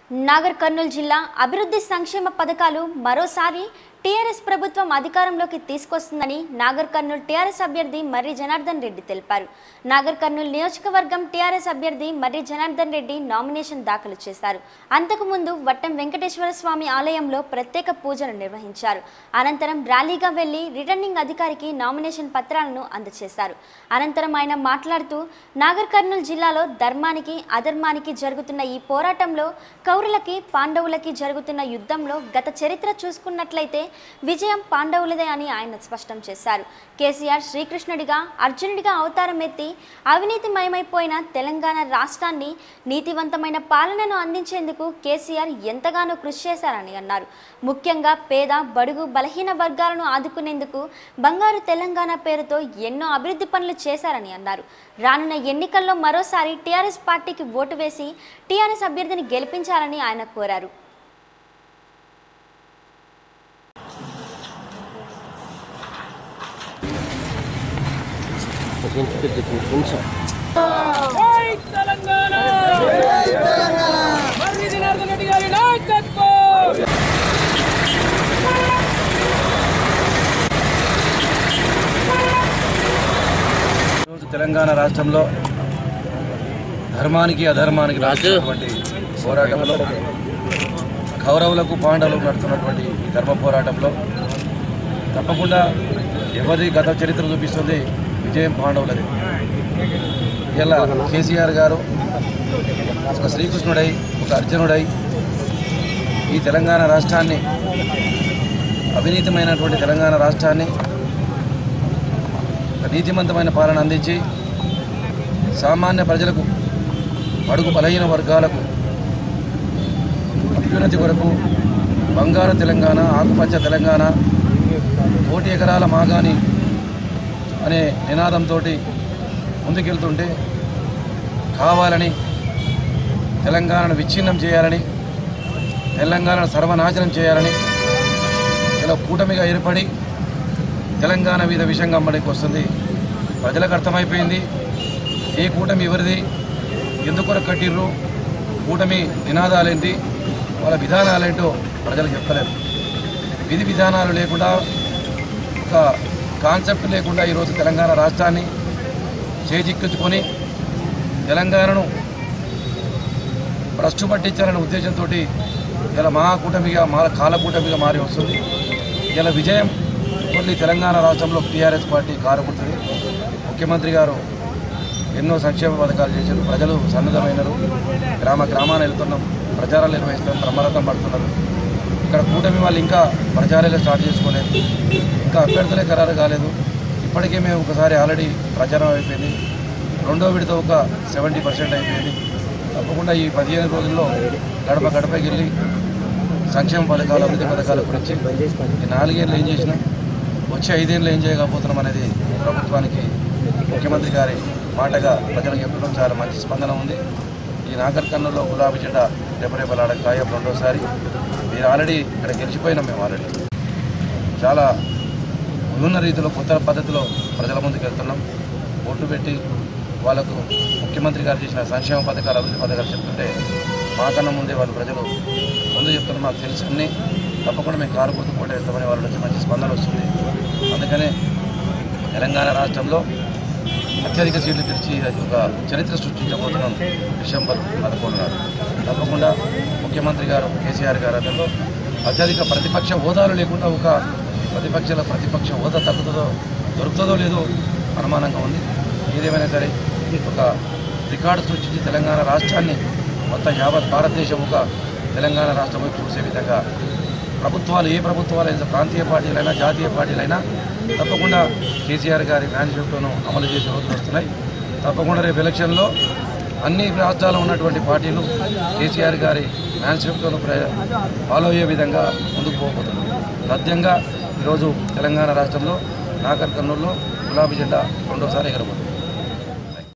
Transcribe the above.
నాగర్ కర్నూలు జిల్లా అభివృద్ధి సంక్షేమ పథకాలు మరోసారి టీఆర్ఎస్ ప్రభుత్వం అధికారంలోకి తీసుకొస్తుందని నాగర్ కర్నూలు టీఆర్ఎస్ అభ్యర్థి మర్రి జనార్దన్ రెడ్డి తెలిపారు నాగర్ కర్నూలు నియోజకవర్గం టీఆర్ఎస్ అభ్యర్థి మర్రి జనార్దన్ రెడ్డి నామినేషన్ దాఖలు చేశారు అంతకుముందు వట్టం వెంకటేశ్వర స్వామి ఆలయంలో ప్రత్యేక పూజలు నిర్వహించారు అనంతరం ర్యాలీగా వెళ్లి రిటర్నింగ్ అధికారికి నామినేషన్ పత్రాలను అందజేశారు అనంతరం ఆయన మాట్లాడుతూ నాగర్ కర్నూలు జిల్లాలో ధర్మానికి అధర్మానికి జరుగుతున్న ఈ పోరాటంలో కౌరులకి పాండవులకి జరుగుతున్న యుద్ధంలో గత చరిత్ర చూసుకున్నట్లయితే విజయం పాండవులదే అని ఆయన స్పష్టం చేశారు కేసీఆర్ శ్రీకృష్ణుడిగా అర్జునుడిగా అవతారం ఎత్తి అవినీతిమయమైపోయిన తెలంగాణ రాష్ట్రాన్ని నీతివంతమైన పాలనను అందించేందుకు కేసీఆర్ ఎంతగానో కృషి చేశారని అన్నారు ముఖ్యంగా పేద బడుగు బలహీన వర్గాలను ఆదుకునేందుకు బంగారు తెలంగాణ పేరుతో ఎన్నో అభివృద్ధి పనులు చేశారని అన్నారు రానున్న ఎన్నికల్లో మరోసారి టీఆర్ఎస్ పార్టీకి ఓటు వేసి టీఆర్ఎస్ అభ్యర్థిని గెలిపించాలని ఆయన కోరారు కొంచెం జై తెలంగాణ మర్రి జనార్దన్ రెడ్డి గారి నాయకత్వం ఈరోజు తెలంగాణ రాష్ట్రంలో ధర్మానికి అధర్మానికి రాసినటువంటి పోరాటంలో కౌరవులకు పాండవులకు నడుతున్నటువంటి ఈ ధర్మ పోరాటంలో తప్పకుండా ఎవరి గత చరిత్ర చూపిస్తుంది విజయం పాండవులది ఇలా కేసీఆర్ గారు ఒక శ్రీకృష్ణుడై ఒక అర్జునుడై ఈ తెలంగాణ రాష్ట్రాన్ని అవినీతిమైనటువంటి తెలంగాణ రాష్ట్రాన్ని ఒక నీతిమంతమైన పాలన అందించి సామాన్య ప్రజలకు అడుగు బలహీన వర్గాలకు అభ్యున్నతి కొరకు బంగారు తెలంగాణ ఆకుపచ్చ తెలంగాణ కోటి ఎకరాల మాగాని అనే నినాదంతో ముందుకెళ్తుంటే కావాలని తెలంగాణను విచ్ఛిన్నం చేయాలని తెలంగాణను సర్వనాశనం చేయాలని ఇలా కూటమిగా ఏర్పడి తెలంగాణ మీద విషయం గమ్మడికి వస్తుంది ప్రజలకు అర్థమైపోయింది ఏ కూటమి ఎవరిది ఎందుకు కట్టిర్రు కూటమి నినాదాలేంటి వాళ్ళ విధానాలేంటో ప్రజలకు చెప్పలేరు విధి విధానాలు లేకుండా ఒక కాన్సెప్ట్ లేకుండా ఈరోజు తెలంగాణ రాష్ట్రాన్ని చేజిక్కించుకొని తెలంగాణను భ్రష్టు పట్టించాలనే ఉద్దేశంతో ఇలా మహాకూటమిగా మా కాలకూటమిగా మారి వస్తుంది ఇలా విజయం ఓన్లీ తెలంగాణ రాష్ట్రంలో టీఆర్ఎస్ పార్టీ కారుకుంటుంది ముఖ్యమంత్రి గారు ఎన్నో సంక్షేమ పథకాలు చేశారు ప్రజలు సన్నద్ధమైనారు గ్రామ గ్రామాన్ని వెళ్తున్నాం ప్రచారాలు నిర్వహిస్తాం బ్రహ్మరథం పడుతున్నారు ఇక్కడ కూటమి వాళ్ళు ఇంకా ప్రచారాలే స్టార్ట్ చేసుకోలేదు ఇంకా అభ్యర్థులే ఖరారు కాలేదు ఇప్పటికే మేము ఒకసారి ఆల్రెడీ ప్రచారం అయిపోయింది రెండో విడత ఒక సెవెంటీ పర్సెంట్ అయిపోయింది తప్పకుండా ఈ పదిహేను రోజుల్లో గడప గడపకి వెళ్ళి సంక్షేమ పథకాలు అభివృద్ధి పథకాల గురించి ఈ నాలుగేళ్ళు ఏం చేసినాం వచ్చే ఐదేళ్ళు ఏం చేయకపోతున్నాం అనేది ప్రభుత్వానికి ముఖ్యమంత్రి గారి మాటగా ప్రజలకు చెప్పడం చాలా మంచి స్పందన ఉంది ఈ నాగర్ కర్నూలులో గులాబీ జెండా రెపరెపలాడ ఖాయం రెండోసారి మీరు ఆల్రెడీ ఇక్కడ గెలిచిపోయినాం మేము ఆల్రెడీ చాలా విభిన్న రీతిలో కొత్త పద్ధతిలో ప్రజల ముందుకు వెళ్తున్నాం ఓటు పెట్టి వాళ్ళకు ముఖ్యమంత్రి గారు చేసిన సంక్షేమ పథకాలు అభివృద్ధి పథకాలు చెప్తుంటే మాకన్నా ముందే వాళ్ళు ప్రజలు ముందు చెప్తున్నారు మాకు తెలుసు అన్ని తప్పకుండా మేము కారు గుర్తు పోటీ వేస్తామని వాళ్ళ నుంచి మంచి స్పందన వస్తుంది అందుకనే తెలంగాణ రాష్ట్రంలో అత్యధిక సీట్లు తెరిచి అది ఒక చరిత్ర సృష్టించబోతున్నాం డిసెంబర్ పదకొండు నాడు తప్పకుండా ముఖ్యమంత్రి గారు కేసీఆర్ గారు అతను అత్యధిక ప్రతిపక్ష హోదాలు లేకుండా ఒక ప్రతిపక్షాల ప్రతిపక్ష హోదా తగ్గుతుందో దొరుకుతుందో లేదో అనుమానంగా ఉంది ఏదేమైనా సరే ఒక రికార్డు సృష్టించి తెలంగాణ రాష్ట్రాన్ని మొత్తం యావత్ భారతదేశం ఒక తెలంగాణ రాష్ట్రం వైపు చూసే విధంగా ప్రభుత్వాలు ఏ ప్రభుత్వాలు అయినా ప్రాంతీయ పార్టీలైనా జాతీయ పార్టీలైనా తప్పకుండా కేసీఆర్ గారి మేనిఫెస్టోను అమలు చేసే రోజులు వస్తున్నాయి తప్పకుండా రేపు ఎలక్షన్లో అన్ని రాష్ట్రాల్లో ఉన్నటువంటి పార్టీలు కేసీఆర్ గారి మేనిఫెస్టోను ప్ర- ఫాలో అయ్యే విధంగా ముందుకు పోబోతున్నాం తథ్యంగా ఈరోజు తెలంగాణ రాష్ట్రంలో నాగర్ కర్నూలులో గులాబీ జెండా రెండోసారి ఎగరబోతుంది